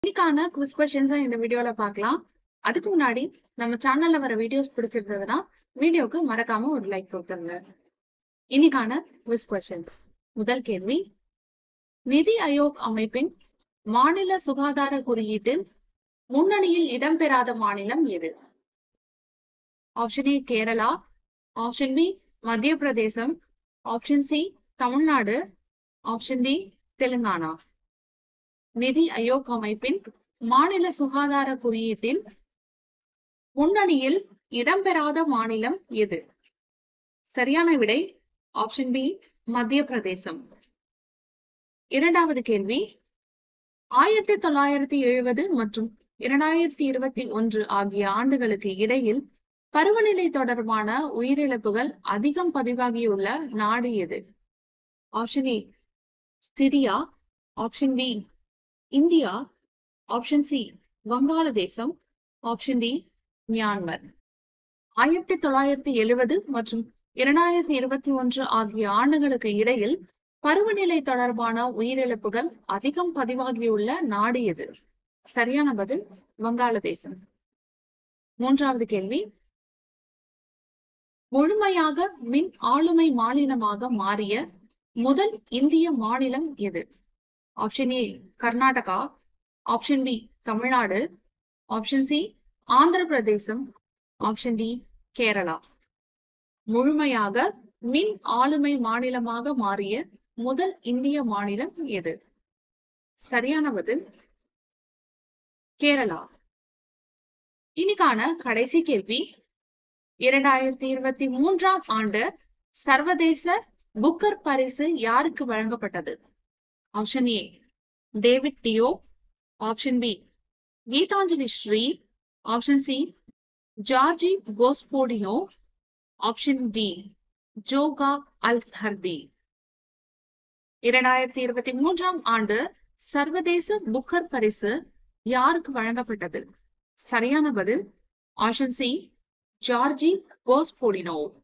இன்னைக்கான குவிஸ் கொஸ்டின்ஸை இந்த வீடியோல பார்க்கலாம் அதுக்கு முன்னாடி நம்ம சேனல்ல வர வீடியோஸ் பிடிச்சிருந்ததுன்னா வீடியோக்கு மறக்காம ஒரு லைக் கொடுத்துருங்க இன்னைக்கான குவிஸ் கொஸ்டின்ஸ் முதல் கேள்வி நிதி ஆயோக் அமைப்பின் மாநில சுகாதார குறியீட்டில் முன்னணியில் இடம்பெறாத மாநிலம் எது option A Kerala option B Madhya Pradesh option C Tamil Nadu option D Telangana NITI Aayog அமைப்பின் மாநில சுகாதார குறியீட்டில் முன்னணியில் இடம்பெறாத மாநிலம் எது சரியான விடை ஆப்ஷன் பி மத்திய பிரதேசம் இரண்டாவது கேள்வி ஆயிரத்தி தொள்ளாயிரத்தி எழுபது மற்றும் இரண்டாயிரத்தி இருபத்தி ஒன்று ஆகிய ஆண்டுகளுக்கு இடையில் பருவநிலை தொடர்பான உயிரிழப்புகள் அதிகம் பதிவாகியுள்ள நாடு எது option A Syria option B India option C Bangladesh option D Myanmar ஆயிரத்தி தொள்ளாயிரத்தி எழுபது மற்றும் இரண்டாயிரத்தி இருபத்தி ஒன்று ஆகிய ஆண்டுகளுக்கு இடையில் பருவநிலை தொடர்பான உயிரிழப்புகள் அதிகம் பதிவாகியுள்ள நாடு எது சரியான பதில் வங்காளதேசம் மூன்றாவது கேள்வி முழுமையாக மின் ஆளுமை மாநிலமாக மாறிய முதல் இந்திய மாநிலம் எது option A Karnataka option B Tamil Nadu option C Andhra Pradesh option D Kerala முழுமையாக மின் ஆளுமை மாநிலமாக மாறிய முதல் இந்திய மாநிலம் எது சரியான பதில் கேரளா இன்னைக்கான கடைசி கேள்வி இரண்டாயிரத்தி இருபத்தி மூன்றாம் ஆண்டு சர்வதேச புக்கர் பரிசு யாருக்கு வழங்கப்பட்டது option A David Diop option B Geetanjali Shree option C Georgi Gospodinov option D Jokha al Harthi இரண்டாயிரத்தி இருபத்தி மூன்றாம் ஆண்டு சர்வதேச புக்கர் பரிசு யாருக்கு வழங்கப்பட்டது சரியான பதில் ஆப்ஷன் சி ஜார்ஜி கோஸ்போடினோ